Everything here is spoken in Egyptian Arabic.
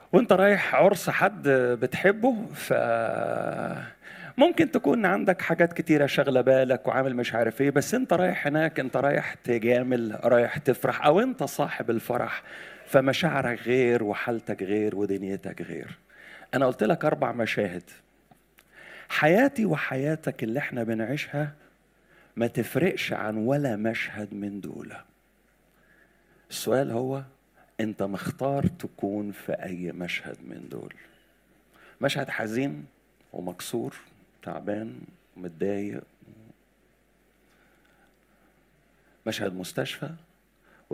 وانت رايح عرس حد بتحبه ف ممكن تكون عندك حاجات كتيرة شغلة بالك وعامل مش عارف ايه بس انت رايح هناك انت رايح تجامل رايح تفرح او انت صاحب الفرح فمشاعرك غير وحالتك غير ودنيتك غير انا قلت لك اربع مشاهد حياتي وحياتك اللي احنا بنعيشها ما تفرقش عن ولا مشهد من دول السؤال هو انت مختار تكون في اي مشهد من دول مشهد حزين ومكسور تعبان ومتضايق مشهد مستشفى